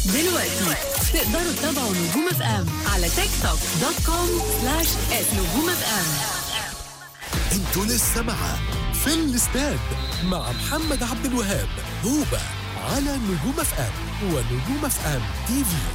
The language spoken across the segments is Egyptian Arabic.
دلوقتي تقدروا تتابعوا نجوم اف ام على تيك توك دوت كوم سلاش نجوم اف ام انتوا لسه مع في الاستاد مع محمد عبد الوهاب هوبا على نجوم اف ام ونجوم اف ام تي في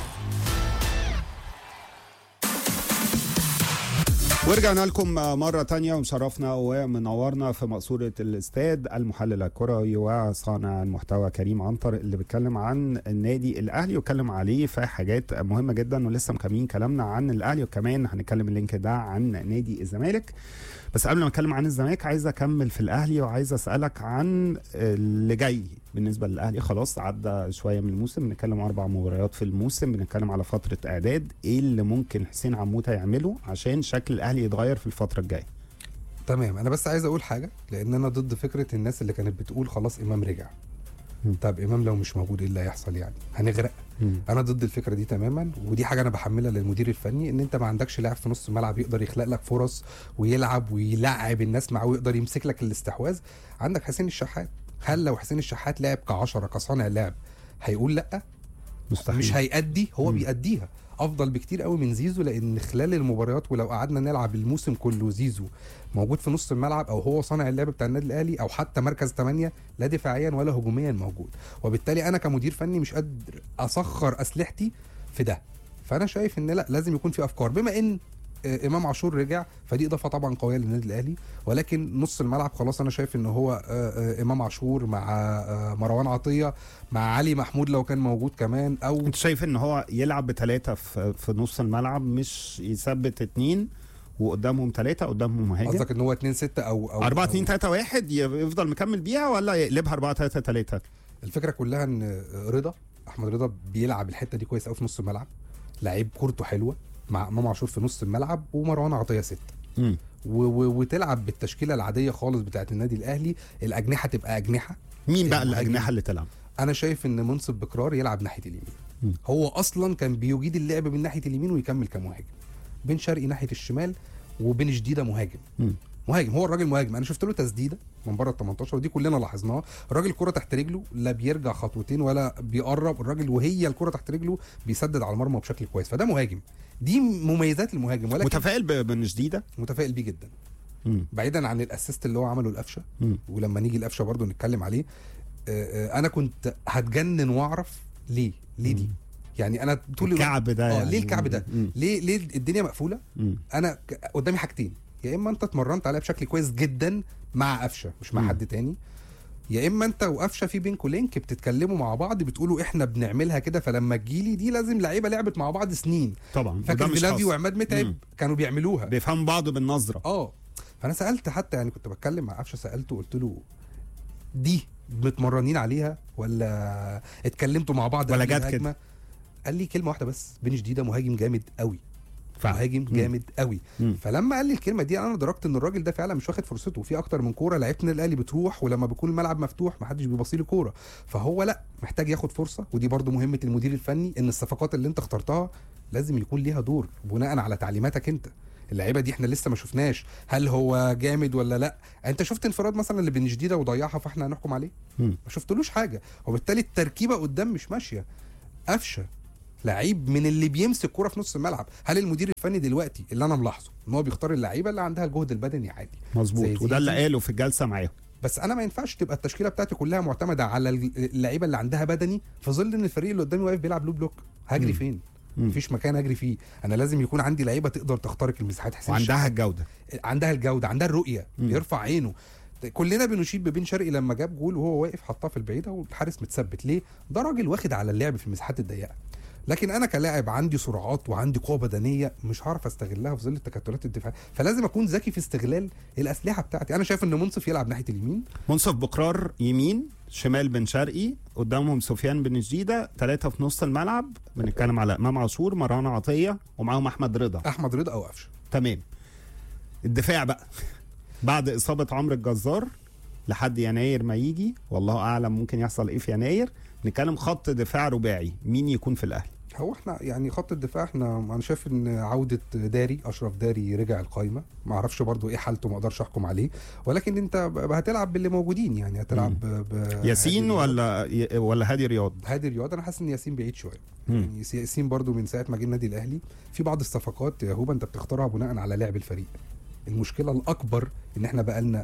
ورجعنا لكم مرة تانية ومشرفنا ومنورنا في مقصورة الاستاد المحلل الكروي وصانع المحتوى كريم عنتر اللي بيتكلم عن النادي الأهلي واتكلم عليه في حاجات مهمة جدا ولسه مكملين كلامنا عن الأهلي وكمان هنتكلم اللينك ده عن نادي الزمالك بس قبل ما اتكلم عن الزمالك عايز اكمل في الاهلي وعايز اسالك عن اللي جاي بالنسبه للاهلي خلاص عدى شويه من الموسم بنتكلم اربع مباريات في الموسم بنتكلم على فتره اعداد ايه اللي ممكن حسين عموته يعمله عشان شكل الاهلي يتغير في الفتره الجايه تمام انا بس عايز اقول حاجه لان انا ضد فكره الناس اللي كانت بتقول خلاص امام رجع مم. طب امام لو مش موجود ايه اللي هيحصل يعني هنغرق مم. انا ضد الفكره دي تماما ودي حاجه انا بحملها للمدير الفني ان انت ما عندكش لاعب في نص الملعب يقدر يخلق لك فرص ويلعب ويلعب الناس معاه ويقدر يمسك لك الاستحواذ عندك حسين الشحات هل لو حسين الشحات لعب كعشرة كصانع لعب هيقول لا مستحيل مش هيأدي هو مم. بيأديها افضل بكتير قوي من زيزو لان خلال المباريات ولو قعدنا نلعب الموسم كله زيزو موجود في نص الملعب او هو صانع اللعب بتاع النادي الاهلي او حتى مركز 8 لا دفاعيا ولا هجوميا موجود وبالتالي انا كمدير فني مش قادر اسخر اسلحتي في ده فانا شايف ان لا لازم يكون في افكار بما ان آه، امام عاشور رجع فدي اضافه طبعا قويه للنادي الاهلي ولكن نص الملعب خلاص انا شايف ان هو آه، آه، امام عاشور مع آه، مروان عطيه مع علي محمود لو كان موجود كمان او انت شايف ان هو يلعب بثلاثه في, في نص الملعب مش يثبت اتنين وقدامهم ثلاثه قدامهم مهاجم قصدك ان هو 2 6 او او 4 أو 2 3 1 يفضل مكمل بيها ولا يقلبها 4 3 3 الفكره كلها ان رضا احمد رضا بيلعب الحته دي كويس قوي في نص الملعب لعيب كورته حلوه مع امام عاشور في نص الملعب ومروان عطيه ست امم و- و- وتلعب بالتشكيله العاديه خالص بتاعت النادي الاهلي الاجنحه تبقى اجنحه مين بقى المهاجم. الاجنحه اللي تلعب انا شايف ان منصف بكرار يلعب ناحيه اليمين مم. هو اصلا كان بيجيد اللعب من ناحيه اليمين ويكمل كمهاجم بن شرقي ناحيه الشمال وبن شديده مهاجم مم. مهاجم هو الراجل مهاجم انا شفت له تسديده من بره ال 18 ودي كلنا لاحظناها الراجل الكره تحت رجله لا بيرجع خطوتين ولا بيقرب الراجل وهي الكره تحت رجله بيسدد على المرمى بشكل كويس فده مهاجم دي مميزات المهاجم ولكن متفائل ب- بن جديده متفائل بيه جدا مم. بعيدا عن الاسيست اللي هو عمله القفشه مم. ولما نيجي القفشه برضو نتكلم عليه آه، آه، انا كنت هتجنن واعرف ليه ليه دي يعني انا طول الوقت- الكعب ده اه يعني. ليه الكعب ده مم. ليه ليه الدنيا مقفوله مم. انا ك- قدامي حاجتين يا اما انت اتمرنت عليها بشكل كويس جدا مع قفشه مش مع مم. حد تاني يا اما انت وقفشه في بينكوا لينك بتتكلموا مع بعض بتقولوا احنا بنعملها كده فلما تجيلي دي لازم لعيبه لعبت مع بعض سنين طبعا وده فاكر مش فيلافي حظ. وعماد متعب مم. كانوا بيعملوها بيفهموا بعض بالنظره اه فانا سالت حتى يعني كنت بتكلم مع قفشه سالته قلت له دي متمرنين عليها ولا اتكلمتوا مع بعض ولا قبل جت الهجمة؟ قال لي كلمه واحده بس بن جديده مهاجم جامد قوي فعلا. مهاجم مم. جامد قوي مم. فلما قال لي الكلمه دي انا ادركت ان الراجل ده فعلا مش واخد فرصته في اكتر من كوره لعيبه الاهلي بتروح ولما بيكون الملعب مفتوح محدش بيبصي له كوره فهو لا محتاج ياخد فرصه ودي برضو مهمه المدير الفني ان الصفقات اللي انت اخترتها لازم يكون ليها دور بناء على تعليماتك انت اللعيبه دي احنا لسه ما شفناش هل هو جامد ولا لا انت شفت انفراد مثلا اللي بن جديده وضيعها فاحنا هنحكم عليه مم. ما شفتلوش حاجه وبالتالي التركيبه قدام مش ماشيه قفشه لعيب من اللي بيمسك كرة في نص الملعب هل المدير الفني دلوقتي اللي انا ملاحظه ان هو بيختار اللعيبه اللي عندها الجهد البدني عادي زي مظبوط وده اللي زيزو. قاله في الجلسه معاهم بس انا ما ينفعش تبقى التشكيله بتاعتي كلها معتمده على اللعيبه اللي عندها بدني في ظل ان الفريق اللي قدامي واقف بيلعب لو بلوك هجري مم. فين مم. مفيش مكان اجري فيه انا لازم يكون عندي لعيبه تقدر تخترق المساحات حسين وعندها الجوده الشحات عندها الجوده عندها الرؤيه مم. بيرفع عينه كلنا بنشيد ببن شرقي لما جاب جول وهو واقف حطها في البعيده والحارس متثبت ليه ده راجل واخد على اللعب في المساحات الضيقه لكن انا كلاعب عندي سرعات وعندي قوه بدنيه مش هعرف استغلها في ظل التكتلات الدفاعيه فلازم اكون ذكي في استغلال الاسلحه بتاعتي انا شايف ان منصف يلعب ناحيه اليمين منصف بقرار يمين شمال بن شرقي قدامهم سفيان بن جديده ثلاثه في نص الملعب بنتكلم على امام عاشور مروان عطيه ومعاهم احمد رضا احمد رضا او قفشه تمام الدفاع بقى بعد اصابه عمرو الجزار لحد يناير ما يجي والله اعلم ممكن يحصل ايه في يناير نتكلم خط دفاع رباعي مين يكون في الاهلي هو احنا يعني خط الدفاع احنا انا شايف ان عوده داري اشرف داري رجع القايمه ما اعرفش برضو ايه حالته ما اقدرش احكم عليه ولكن انت ب- هتلعب باللي موجودين يعني هتلعب ب... ب... ياسين هادي رياض. ولا ي- ولا هادي رياض هادي رياض انا حاسس ان ياسين بعيد شويه مم. يعني ياس- ياسين برضو من ساعه ما جه النادي الاهلي في بعض الصفقات يا هوبا انت بتختارها بناء على لعب الفريق المشكله الاكبر ان احنا بقالنا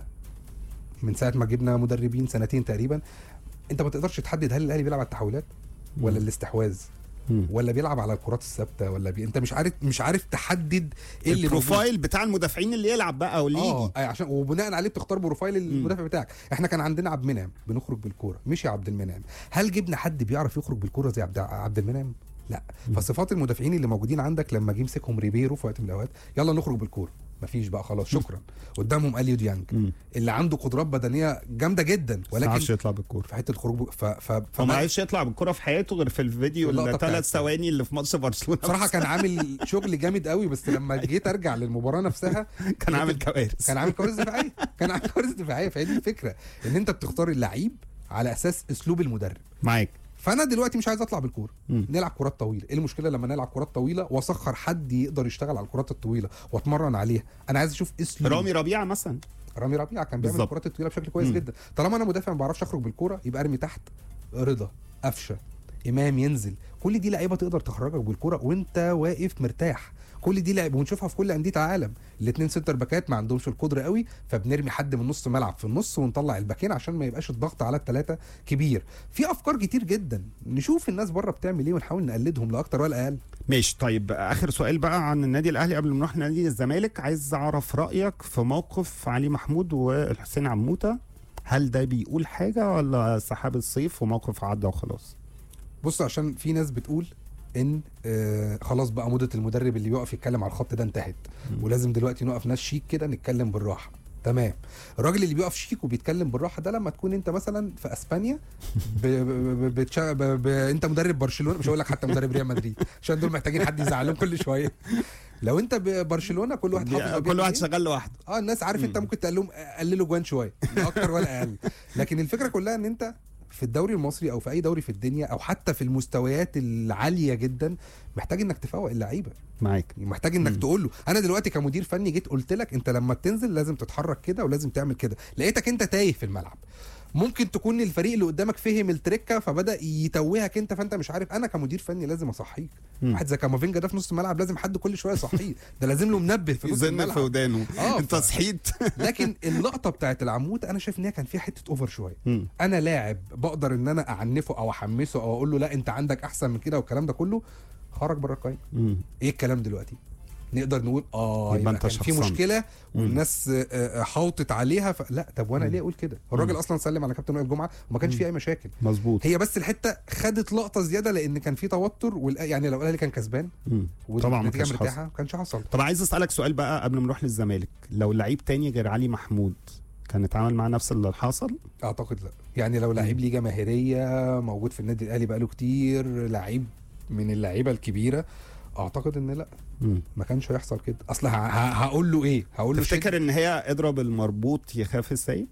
من ساعه ما جبنا مدربين سنتين تقريبا انت ما تقدرش تحدد هل الاهلي بيلعب على التحولات ولا الاستحواذ مم. ولا بيلعب على الكرات الثابته ولا بي... انت مش عارف مش عارف تحدد ايه اللي موجود. البروفايل بتاع المدافعين اللي يلعب بقى واللي اه يجي أي عشان وبناء عليه بتختار بروفايل المدافع بتاعك احنا كان عندنا عبد المنعم بنخرج بالكوره مش يا عبد المنعم هل جبنا حد بيعرف يخرج بالكوره زي عبد عبد المنعم لا فصفات المدافعين اللي موجودين عندك لما جه مسكهم ريبيرو في وقت من الاوقات يلا نخرج بالكوره مفيش بقى خلاص شكرا قدامهم اليو ديانج مم. اللي عنده قدرات بدنيه جامده جدا ما عرفش ولكن يطلع بالكوره في حته الخروج ب- ف ف هو ما فما عرفش يطلع بالكوره في حياته غير في الفيديو اللقطة بتاعت- الثلاث ثواني اللي في ماتش برشلونه بصراحه كان عامل شغل جامد قوي بس لما جيت ارجع للمباراه نفسها كان عامل كوارث كان عامل كوارث دفاعيه كان عامل كوارث دفاعيه فهي دي الفكره ان انت بتختار اللعيب على اساس اسلوب المدرب معاك فانا دلوقتي مش عايز اطلع بالكوره مم. نلعب كرات طويله ايه المشكله لما نلعب كرات طويله واسخر حد يقدر يشتغل على الكرات الطويله واتمرن عليها انا عايز اشوف اسلوب رامي ربيعه مثلا رامي ربيعه كان بيعمل بالظبط. الكرات الطويله بشكل كويس مم. جدا طالما انا مدافع ما بعرفش اخرج بالكوره يبقى ارمي تحت رضا قفشه امام ينزل كل دي لعيبه تقدر تخرجك بالكوره وانت واقف مرتاح كل دي لعيبه ونشوفها في كل انديه العالم الاثنين سنتر باكات ما عندهمش القدره قوي فبنرمي حد من نص ملعب في النص ونطلع الباكين عشان ما يبقاش الضغط على الثلاثه كبير في افكار كتير جدا نشوف الناس بره بتعمل ايه ونحاول نقلدهم لا اكتر ولا اقل ماشي طيب اخر سؤال بقى عن النادي الاهلي قبل ما نروح نادي الزمالك عايز اعرف رايك في موقف علي محمود والحسين عموته هل ده بيقول حاجه ولا سحاب الصيف وموقف عدى وخلاص بص عشان في ناس بتقول ان آه خلاص بقى مده المدرب اللي بيقف يتكلم على الخط ده انتهت ولازم دلوقتي نقف ناس شيك كده نتكلم بالراحه تمام الراجل اللي بيقف شيك وبيتكلم بالراحه ده لما تكون انت مثلا في اسبانيا ب... ب... ب... بتشا... ب... ب... انت مدرب برشلونه مش هقول لك حتى مدرب ريال مدريد عشان دول محتاجين حد يزعلهم كل شويه لو انت ببرشلونه كل واحد حافظ هو كل بيعمل واحد إيه. شغال لوحده اه الناس عارف انت ممكن تقول لهم قللوا جوان شويه لا اكتر ولا اقل لكن الفكره كلها ان انت في الدوري المصري او في اي دوري في الدنيا او حتى في المستويات العاليه جدا محتاج انك تفوق اللعيبه معاك محتاج انك مم. تقول له انا دلوقتي كمدير فني جيت قلت لك انت لما بتنزل لازم تتحرك كده ولازم تعمل كده لقيتك انت تايه في الملعب ممكن تكون الفريق اللي قدامك فهم التركه فبدا يتوهك انت فانت مش عارف انا كمدير فني لازم اصحيك مم. واحد زي كامافينجا ده في نص الملعب لازم حد كل شويه يصحيه ده لازم له منبه في نص زن في الملعب ودانه آه، انت ف- صحيت لكن اللقطه بتاعت العمود انا شايف ان هي كان فيها حته اوفر شويه مم. انا لاعب بقدر ان انا اعنفه او احمسه او اقول له لا انت عندك احسن من كده والكلام ده كله خرج بره القايمه مم. ايه الكلام دلوقتي نقدر نقول اه يبقى يبقى أنت كان في شخصنت. مشكله مم. والناس آه، آه، حاوطت عليها ف... لا طب وانا مم. ليه اقول كده الراجل مم. اصلا سلم على كابتن وائل جمعه وما كانش مم. فيه اي مشاكل مظبوط هي بس الحته خدت لقطه زياده لان كان في توتر وال... يعني لو الاهلي كان كسبان مم. طبعا ما والنتيجه كانش حصل مرتاحه ما كانش حصل طب عايز اسالك سؤال بقى قبل ما نروح للزمالك لو لعيب تاني غير علي محمود كان اتعامل معاه نفس اللي حصل اعتقد لا يعني لو لعيب ليه جماهيريه موجود في النادي الاهلي بقاله كتير لعيب من اللعيبه الكبيره اعتقد ان لا مم. ما كانش هيحصل كده اصل ه- ه- هقول له ايه هقول له شد. تفتكر ان هي اضرب المربوط يخاف السيد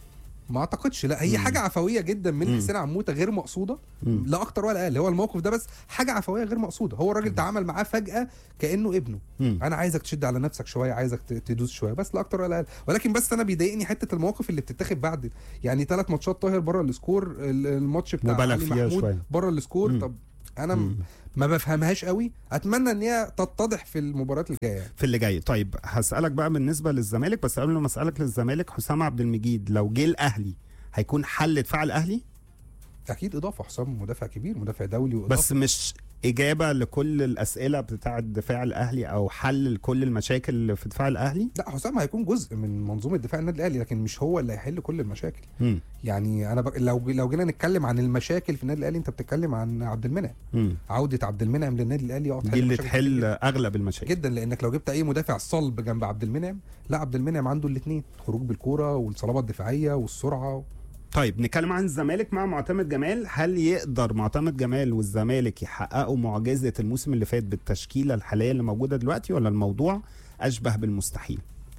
ما اعتقدش لا هي مم. حاجه عفويه جدا من مم. حسين عموته غير مقصوده مم. لا اكتر ولا اقل هو الموقف ده بس حاجه عفويه غير مقصوده هو الراجل تعامل معاه فجاه كانه ابنه مم. انا عايزك تشد على نفسك شويه عايزك ت- تدوس شويه بس لا اكتر ولا اقل ولكن بس انا بيضايقني حته المواقف اللي بتتاخد بعد يعني ثلاث ماتشات طاهر بره السكور ال- الماتش بتاع مبالغ علي فيها محمود شوية. بره السكور مم. طب انا مم. م- ما بفهمهاش قوي اتمنى ان هي تتضح في المباريات الجايه يعني. في اللي جاي طيب هسألك بقى بالنسبة للزمالك بس قبل ما أسألك للزمالك حسام عبد المجيد لو جه الأهلي هيكون حل دفاع الأهلي اكيد اضافه حسام مدافع كبير مدافع دولي واضافه بس مش إجابة لكل الأسئلة بتاعة دفاع الأهلي أو حل لكل المشاكل اللي في دفاع الأهلي لا حسام هيكون جزء من منظومه دفاع النادي الاهلي لكن مش هو اللي هيحل كل المشاكل مم. يعني انا ب... لو لو جينا نتكلم عن المشاكل في النادي الاهلي انت بتتكلم عن عبد المنعم مم. عوده عبد المنعم للنادي الاهلي اه دي اللي مشاكل تحل كتير أغلب المشاكل جدا لانك لو جبت اي مدافع صلب جنب عبد المنعم لا عبد المنعم عنده الاثنين خروج بالكوره والصلابه الدفاعيه والسرعه طيب نتكلم عن الزمالك مع معتمد جمال هل يقدر معتمد جمال والزمالك يحققوا معجزة الموسم اللي فات بالتشكيلة الحالية اللي موجودة دلوقتي ولا الموضوع أشبه بالمستحيل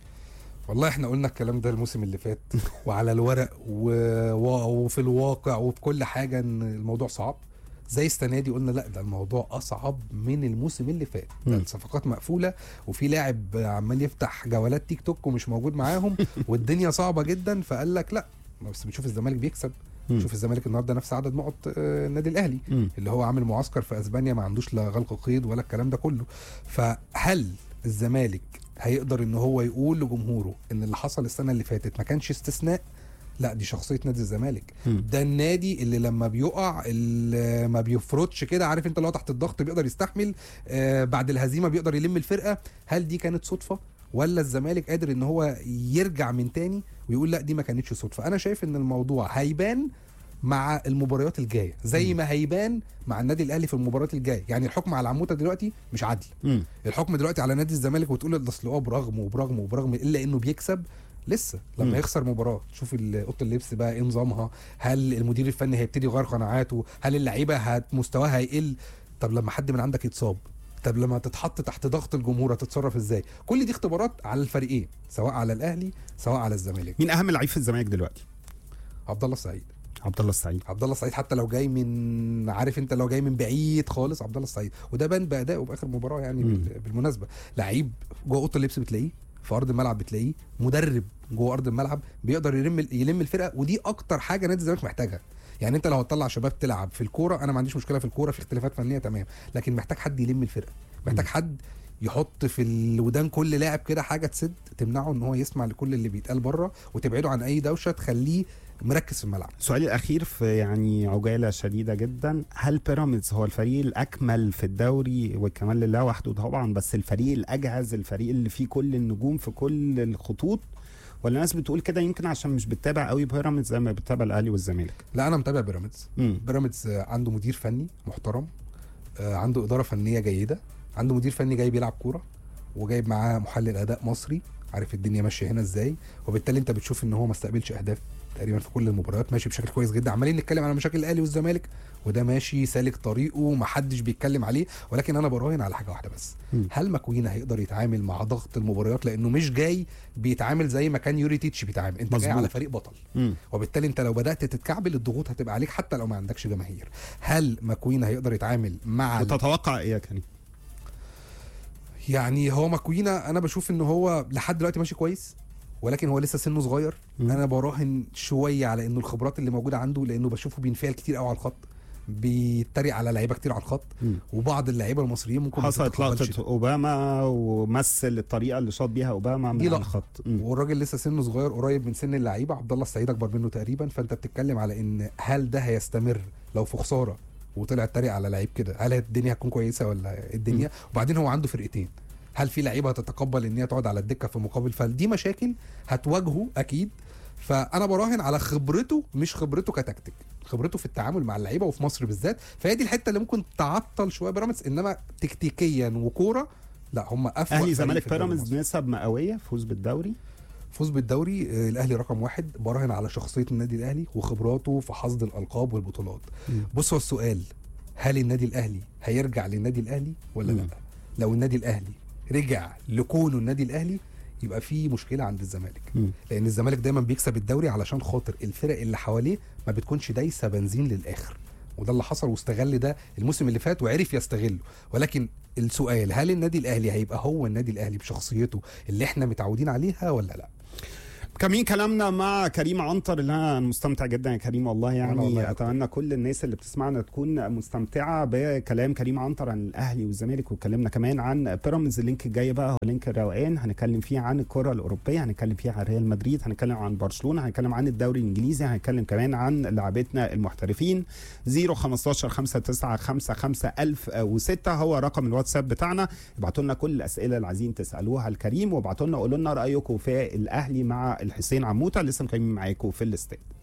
والله احنا قلنا الكلام ده الموسم اللي فات وعلى الورق و... و... وفي الواقع وفي كل حاجه ان الموضوع صعب زي السنه دي قلنا لا ده الموضوع اصعب من الموسم اللي فات ده مم. الصفقات مقفوله وفي لاعب عمال يفتح جولات تيك توك ومش موجود معاهم والدنيا صعبه جدا فقال لك لا بس بنشوف الزمالك بيكسب مم. شوف الزمالك النهارده نفس عدد نقط آه، النادي الاهلي مم. اللي هو عامل معسكر في اسبانيا ما عندوش لا غلق قيد ولا الكلام ده كله فهل الزمالك هيقدر ان هو يقول لجمهوره ان اللي حصل السنه اللي فاتت ما كانش استثناء لا دي شخصيه نادي الزمالك مم. ده النادي اللي لما بيقع اللي ما بيفرطش كده عارف انت اللي هو تحت الضغط بيقدر يستحمل آه بعد الهزيمه بيقدر يلم الفرقه هل دي كانت صدفه ولا الزمالك قادر ان هو يرجع من تاني ويقول لا دي ما كانتش صدفه انا شايف ان الموضوع هيبان مع المباريات الجايه زي ما هيبان مع النادي الاهلي في المباريات الجايه يعني الحكم على عموته دلوقتي مش عدل مم. الحكم دلوقتي على نادي الزمالك وتقول ده اصل هو برغم وبرغم وبرغم الا انه بيكسب لسه مم. لما يخسر مباراه تشوف ال- اوضه اللبس بقى ايه نظامها هل المدير الفني هيبتدي يغير قناعاته هل اللعيبه هت- مستواها هيقل طب لما حد من عندك يتصاب طب لما تتحط تحت ضغط الجمهور هتتصرف ازاي كل دي اختبارات على الفريقين سواء على الاهلي سواء على الزمالك مين اهم لعيب في الزمالك دلوقتي عبد الله السعيد عبد الله السعيد عبد الله السعيد حتى لو جاي من عارف انت لو جاي من بعيد خالص عبد الله السعيد وده بان بادائه باخر مباراه يعني مم. بال- بالمناسبه لعيب جوه اوضه اللبس بتلاقيه في ارض الملعب بتلاقيه مدرب جوه ارض الملعب بيقدر يلم يلم الفرقه ودي اكتر حاجه نادي الزمالك محتاجها يعني انت لو هتطلع شباب تلعب في الكوره انا ما عنديش مشكله في الكوره في اختلافات فنيه تمام لكن محتاج حد يلم الفرقه محتاج حد يحط في الودان كل لاعب كده حاجه تسد تمنعه ان هو يسمع لكل اللي بيتقال بره وتبعده عن اي دوشه تخليه مركز في الملعب سؤالي الاخير في يعني عجاله شديده جدا هل بيراميدز هو الفريق الاكمل في الدوري والكمال لله وحده طبعا بس الفريق الاجهز الفريق اللي فيه كل النجوم في كل الخطوط ولا الناس بتقول كده يمكن عشان مش بتتابع قوي بيراميدز زي ما بتتابع الاهلي والزمالك لا انا متابع بيراميدز مم. بيراميدز آه، عنده مدير فني محترم آه، عنده اداره فنيه جيده عنده مدير فني جاي بيلعب كوره وجايب معاه محلل اداء مصري عارف الدنيا ماشيه هنا ازاي وبالتالي انت بتشوف ان هو ما استقبلش اهداف تقريبا في كل المباريات ماشي بشكل كويس جدا عمالين نتكلم على مشاكل الاهلي والزمالك وده ماشي سالك طريقه محدش بيتكلم عليه ولكن انا براهن على حاجه واحده بس مم. هل ماكوينا هيقدر يتعامل مع ضغط المباريات لانه مش جاي بيتعامل زي ما كان يوري تيتش بيتعامل انت جاي مظبوط. على فريق بطل مم. وبالتالي انت لو بدات تتكعبل الضغوط هتبقى عليك حتى لو ما عندكش جماهير هل ماكوين هيقدر يتعامل مع ال- وتتوقع ايه يا كريم يعني هو ماكوينا انا بشوف ان هو لحد دلوقتي ماشي كويس ولكن هو لسه سنه صغير مم. انا براهن شويه على انه الخبرات اللي موجوده عنده لانه بشوفه بينفعل كتير قوي على الخط بيتريق على لعيبه كتير على الخط مم. وبعض اللعيبه المصريين ممكن ما حصلت تتقبلش لقطه ده. اوباما ومثل الطريقه اللي شاط بيها اوباما من دي على لقطة. الخط مم. والراجل لسه سنه صغير قريب من سن اللعيبه عبد الله السعيد اكبر منه تقريبا فانت بتتكلم على ان هل ده هيستمر لو في خساره وطلع اتريق على لعيب كده هل الدنيا هتكون كويسه ولا إيه الدنيا وبعدين هو عنده فرقتين هل في لعيبه هتتقبل ان هي تقعد على الدكه في مقابل فدي مشاكل هتواجهه اكيد فانا براهن على خبرته مش خبرته كتكتيك خبرته في التعامل مع اللعيبه وفي مصر بالذات فهي دي الحته اللي ممكن تعطل شويه بيراميدز انما تكتيكيا وكوره لا هم افضل اهلي زمالك بيراميدز نسب مئويه فوز بالدوري فوز بالدوري آه، الاهلي رقم واحد براهن على شخصيه النادي الاهلي وخبراته في حصد الالقاب والبطولات مم. بص هو السؤال هل النادي الاهلي هيرجع للنادي الاهلي ولا لا مم. لو النادي الاهلي رجع لكونه النادي الاهلي يبقى في مشكله عند الزمالك مم. لان الزمالك دايما بيكسب الدوري علشان خاطر الفرق اللي حواليه ما بتكونش دايسه بنزين للاخر وده اللي حصل واستغل ده الموسم اللي فات وعرف يستغله ولكن السؤال هل النادي الاهلي هيبقى هو النادي الاهلي بشخصيته اللي احنا متعودين عليها ولا لا كمين كلامنا مع كريم عنتر اللي انا مستمتع جدا يا كريم والله يعني والله يا اتمنى كل الناس اللي بتسمعنا تكون مستمتعه بكلام كريم عنتر عن الاهلي والزمالك واتكلمنا كمان عن بيراميدز اللينك الجاي بقى هو لينك الروقان هنتكلم فيه عن الكره الاوروبيه هنتكلم فيه عن ريال مدريد هنتكلم عن برشلونه هنتكلم عن الدوري الانجليزي هنتكلم كمان عن لاعبتنا المحترفين 015 59 55 1006 هو رقم الواتساب بتاعنا ابعتوا لنا كل الاسئله اللي عايزين تسالوها لكريم وابعتوا لنا قولوا لنا رايكم في الاهلي مع الحسين عموته لسه مكملين معاكم في الاستاد